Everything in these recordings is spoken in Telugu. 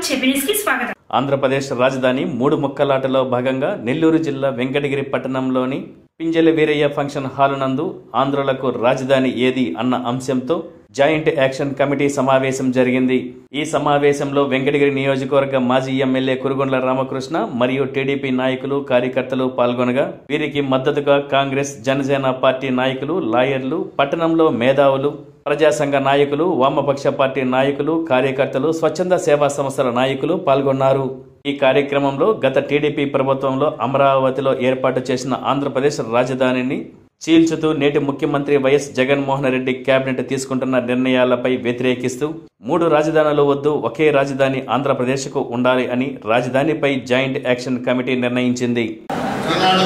చెబినిస్ కి స్వాగతం ఆంధ్రప్రదేశ్ రాజధాని మూడు ముక్కలాటలో భాగంగా నెల్లూరు జిల్లా వెంకటగిరి పట్టణంలోని పింజల వీరయ్య ఫంక్షన్ హాల్ నందు ఆంధ్రులకు రాజధాని ఏది అన్న అంశంతో జాయింట్ యాక్షన్ కమిటీ సమావేశం జరిగింది ఈ సమావేశంలో వెంకటగిరి నియోజకవర్గ మాజీ ఎమ్మెల్యే కురుగొండ్ల రామకృష్ణ మరియు టీడీపీ నాయకులు కార్యకర్తలు పాల్గొనగా వీరికి మద్దతుగా కాంగ్రెస్ జనసేన పార్టీ నాయకులు లాయర్లు పట్టణంలో మేధావులు ప్రజా సంఘ నాయకులు వామపక్ష పార్టీ నాయకులు కార్యకర్తలు స్వచ్ఛంద సేవా సంస్థల నాయకులు పాల్గొన్నారు ఈ కార్యక్రమంలో గత టీడీపీ ప్రభుత్వంలో అమరావతిలో ఏర్పాటు చేసిన ఆంధ్రప్రదేశ్ రాజధానిని చీల్చుతూ నేటి ముఖ్యమంత్రి వైఎస్ జగన్మోహన్ రెడ్డి కేబినెట్ తీసుకుంటున్న నిర్ణయాలపై వ్యతిరేకిస్తూ మూడు రాజధానులు వద్దు ఒకే రాజధాని ఆంధ్రప్రదేశ్కు ఉండాలి అని రాజధానిపై జాయింట్ యాక్షన్ కమిటీ నిర్ణయించింది ఈనాడు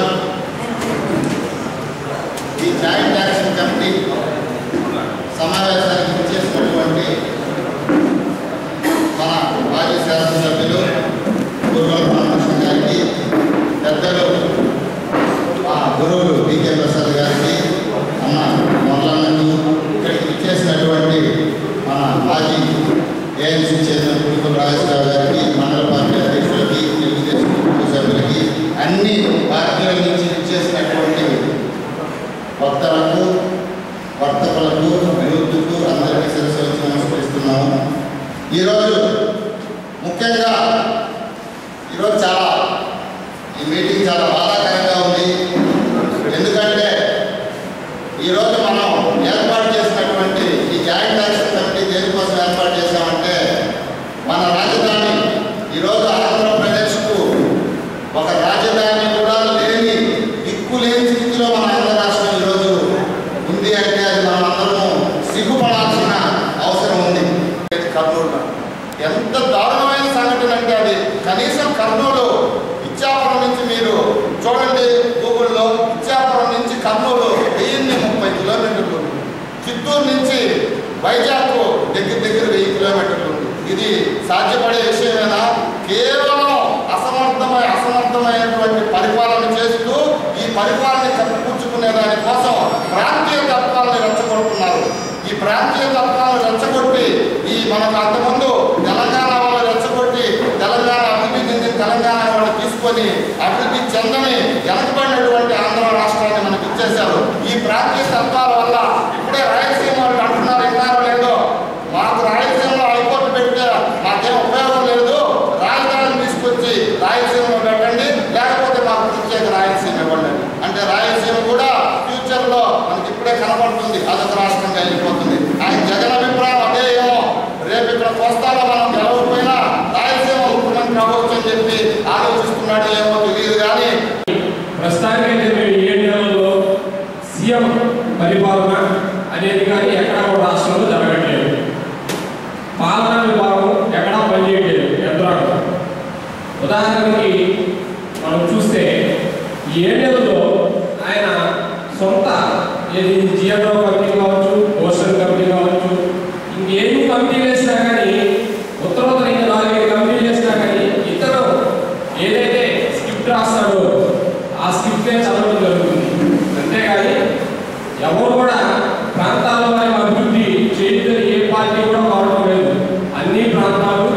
ఈ జాయింట్ యాక్షన్ కమిటీ సమావేశానికి ఇచ్చేసినటువంటి మన మాజీ శాసనసభ్యులు గురువుల రామకృష్ణ గారికి పెద్దలు మా గురువులు డికే ప్రసాద్ గారికి అన్న మొదలన్నకు ఇక్కడికి ఇచ్చేసినటువంటి మన మాజీ ఏఎన్సీ చైర్మన్ కుటుంబ రాజేశ్వరరావు గారికి మండల పార్టీ అధ్యక్షులకి తెలుగుదేశం కుటుంబ సభ్యులకి అన్ని పార్టీల నుంచి ఇచ్చేసినటువంటి వక్తలకు వర్తకులకు యూత్కు అందరికీ శిరస్సు వచ్చి నమస్కరిస్తున్నాము ఈరోజు ముఖ్యంగా ఈరోజు చాలా ఈ మీటింగ్ చాలా బాధాకరంగా ఉంది ఎందుకంటే ఈరోజు మనం ఏర్పాటు చేసినటువంటి ఈ జాయింట్ యాక్షన్ కమిటీ దేనికోసం ఏర్పాటు చేశామంటే మన రాజధాని ఈరోజు ఆంధ్రప్రదేశ్కు ఒక రాజధాని కూడా లేని దిక్కు లేని స్థితిలో మన ఆంధ్ర రాష్ట్రం ఈరోజు ఉంది అంటే అది మనం అందరము సిగ్గుపడాల్సిన అవసరం ఉంది కర్నూలు ఎంత దారుణమైన సంఘటన అంటే అది కనీసం కర్నూలు ఇచ్చాపురం నుంచి మీరు చూడండి గూగుల్లో ఇచ్చాపురం నుంచి కర్నూలు వెయ్యిన్ని ముప్పై కిలోమీటర్లు చిత్తూరు నుంచి వైజాగ్ దగ్గర దగ్గర వెయ్యి కిలోమీటర్లు ఉంది ఇది సాధ్యపడే విషయమేనా కేవలం అసమర్థమై అసమర్థమైనటువంటి పరిపాలన చేస్తూ ఈ పరిపాలన కప్పిపుచ్చుకునే దానికోసం ప్రాంతీయ తత్వాలను రెచ్చగొడుతున్నారు ఈ ప్రాంతీయ తత్వాలను రెచ్చగొట్టి ఈ మనకు అంతకుముందు తెలంగాణ వాళ్ళు రెచ్చగొట్టి తెలంగాణ అభివృద్ధి చెందిన తెలంగాణ వాళ్ళు తీసుకొని అభివృద్ధి చెందని వెనకబడినటువంటి ఆంధ్ర రాష్ట్రాన్ని మనకు ఇచ్చేశారు ఈ ప్రాంతీయ తత్వాల వల్ల ఇప్పుడే రాయలసీమ వాళ్ళు అంటున్నారు విన్నారో లేదో మాకు రాయలసీమలో హైకోర్టు పెడితే మాకేం ఉపయోగం లేదు రాజధానిని తీసుకొచ్చి రాయలసీమలో పెట్టండి లేకపోతే మాకు ప్రత్యేక రాయలసీమ ఇవ్వండి అంటే రాయలసీమ కూడా ఫ్యూచర్లో మనకి ఇప్పుడే కనబడుతుంది అదొక రాష్ట్రంగా వెళ్ళిపోతుంది ఆయన జగన్ అభిప్రాయం అదే ఏమో రేపు ఇక్కడ కోస్తాలో మనం గెలవకపోయినా రాయలసీమ ముఖ్యమంత్రి అవ్వచ్చు అని చెప్పి ఆలోచిస్తున్నాడు ఏమో తెలియదు కానీ ప్రస్తుతానికైతే మేము ఈ ఏడు నెలల్లో సీఎం పరిపాలన అనేది కానీ ఎక్కడ కూడా రాష్ట్రంలో జరగట్లేదు పాలనా విభాగం ఎక్కడా పనిచేయట్లేదు యంత్రాంగం ఉదాహరణకి మనం చూస్తే ఈ ఏడు నెలల్లో ఆయన సొంత ఏది జిఎంఓ కంపెనీ కావచ్చు ఓషన్ కంపెనీ కావచ్చు ఇంకేమి కంపెనీలు వేసినా కానీ ఉత్తరోత్తర ఇంకా నాలుగైదు కంపెనీలు వేసినా కానీ ఇతను ఏదైతే స్క్రిప్ట్ రాస్తాడో ఆ స్క్రిప్టే చదవడం జరుగుతుంది అంతేగాని ఎవరు కూడా ప్రాంతాల్లో వారి అభివృద్ధి చేయడం ఏ పార్టీ కూడా కావడం లేదు అన్ని ప్రాంతాలు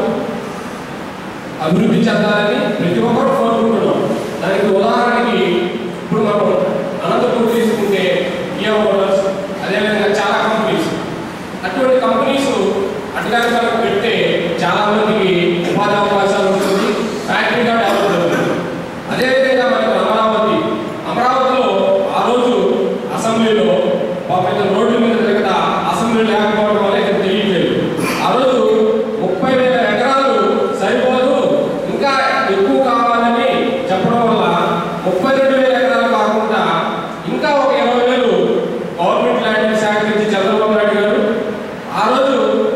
అభివృద్ధి చెందాలని ప్రతి ఒక్కరు కోరుకుంటున్నాం దానికి ఉదాహరణకి ఇప్పుడు మనం అనంతపూర్ తీసుకుంటే కియా మోటార్స్ అదేవిధంగా చాలా కంపెనీస్ అటువంటి కంపెనీస్ అటుగా కనుక పెడితే చాలా మందికి ఉపాధి అవకాశాలు ఉంటుంది ఫ్యాక్టరీగా డెవలప్ అవుతుంది అదేవిధంగా మనకు అమరావతి అమరావతిలో ఆ రోజు అసెంబ్లీలో పాపం ఇతను రోడ్డు మీద దగ్గర అసెంబ్లీ లేకపోవడం వల్ల ఇక్కడ తెలియట్లేదు ఆ రోజు ముప్పై వేల ఎకరాలు సరిపోదు ఇంకా ఎక్కువ కావాలని చెప్పడం వల్ల ముప్పై రెండు వేల ఎకరాలు కాకుండా ఇంకా ఒక ఇరవై వేలు గవర్నమెంట్ ల్యాండ్ శాఖ నుంచి చంద్రబాబు నాయుడు గారు ఆ రోజు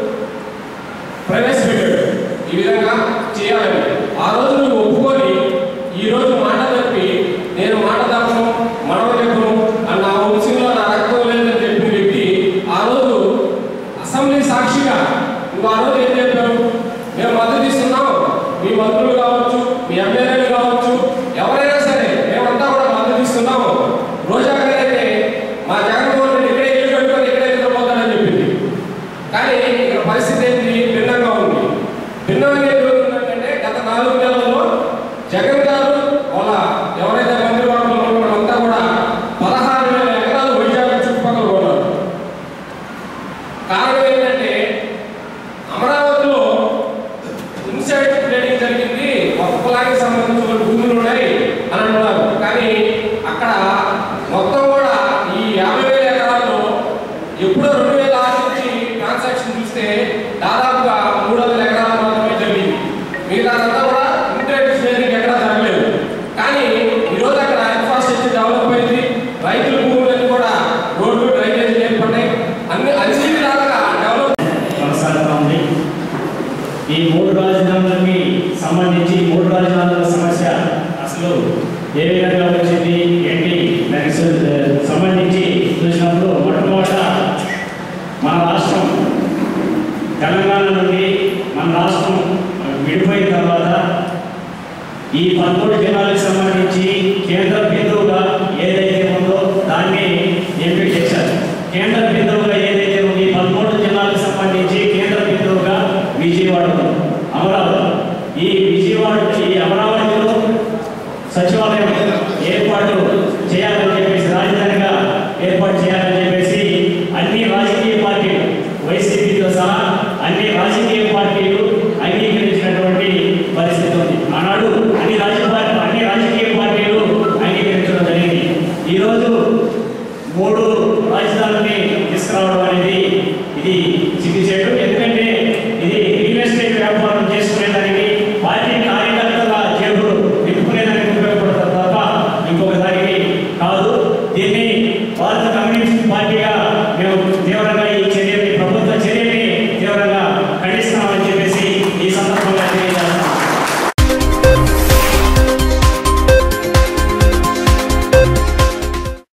ప్రవేశపెట్టాడు ఈ విధంగా చేయాలని ఆ రోజు నువ్వు ఒప్పుకొని ఈ రోజు మాట తప్పి నేను మాట తప్పను మనవ చెప్పను అని నా వంశంలో నా రక్తం లేదని చెప్పిన వ్యక్తి ఆ రోజు అసెంబ్లీ సాక్షిగా నువ్వు ఆ రోజు ఏం చెప్పావు మేము మద్దతు ఇస్తున్నాం మీ మంత్రులు కావచ్చు మీ ఎమ్మెల్యేలు కావచ్చు ఎవరైనా సరే మేమంతా కూడా మద్దతు ఇస్తున్నాము రోజా గారు అయితే మా జగన్మోహన్ రెడ్డి ఇక్కడే ఇల్లు కట్టుకొని ఇక్కడే నిద్రపోతాడని చెప్పింది కానీ ఇక్కడ పరిస్థితి ఏంటి భిన్నంగా ఉంది భిన్నంగా ఎందుకు ఉందంటే నాలుగు నెలల్లో జగన్ గారు వాళ్ళ ఎవరైతే మంత్రివర్గంలో ఉన్నారో వాళ్ళంతా కూడా పదహారు వేల ఎకరాలు వైజాగ్ చుట్టుపక్కల ఉన్నారు కారణం ఏంటంటే అమరావతిలో ఇన్సైడ్ ట్రేడింగ్ జరిగింది ఒక్క కులానికి సంబంధించిన భూములు ఉన్నాయి అని అంటున్నారు కానీ అక్కడ మొత్తం కూడా ఈ యాభై వేల ఎకరాల్లో ఎప్పుడో రెండు వేల ఆరు నుంచి ట్రాన్సాక్షన్ చూస్తే దాదాపుగా మూడు వందల ఎకరాలు మాత్రమే జరిగింది మిగతాదంతా కూడా ఇంటర్నెట్ షేరింగ్ ఎక్కడా జరగలేదు కానీ ఈరోజు అక్కడ ఇన్ఫ్రాస్ట్రక్చర్ డెవలప్ అయింది రైతుల భూములన్నీ కూడా రోడ్లు డ్రైనేజ్ ఏర్పడ్డాయి అన్ని అన్ని విధాలుగా డెవలప్ కొనసాగుతా ఉంది ఈ మూడు రాజధానులకి సంబంధించి మూడు రాజధానుల సమస్య అసలు ఏ విధంగా వచ్చింది ఏంటి దానికి సు- సంబంధించి చూసినప్పుడు మొట్టమొదట మన రాష్ట్రం తెలంగాణ నుండి మన రాష్ట్రం విడిపోయిన తర్వాత ఈ పదమూడు జిల్లాలకు సంబంధించి కేంద్ర బిందువుగా ఏదైతే ఉందో దాన్ని ఎంపిక చేశారు కేంద్ర బిందువుగా ఏదైతే ఉందో ఈ పదమూడు జిల్లాలకు సంబంధించి కేంద్ర బిందువుగా విజయవాడ ఉంది. అమరావతి ఈ విజయవాడ ఈ అమరావతిలో సచివాలయం ఏర్పాటు చేయాలని చెప్పేసి రాజధానిగా ఏర్పాటు చేయాలని చెప్పేసి అన్ని రాజకీయ పార్టీలు వైసీపీతో సహా అన్ని రాజకీయ పార్టీలు అంగీకరించినటువంటి పరిస్థితి ఉంది ఆనాడు అన్ని రాజకీయ అన్ని రాజకీయ పార్టీలు అంగీకరించడం జరిగింది ఈరోజు మూడు రాజధానుల్ని తీసుకురావడం అనేది ఇది సిగ్గుచేటు ఎందుకంటే ఇది రియల్ ఎస్టేట్ వ్యాపారం చేసుకునే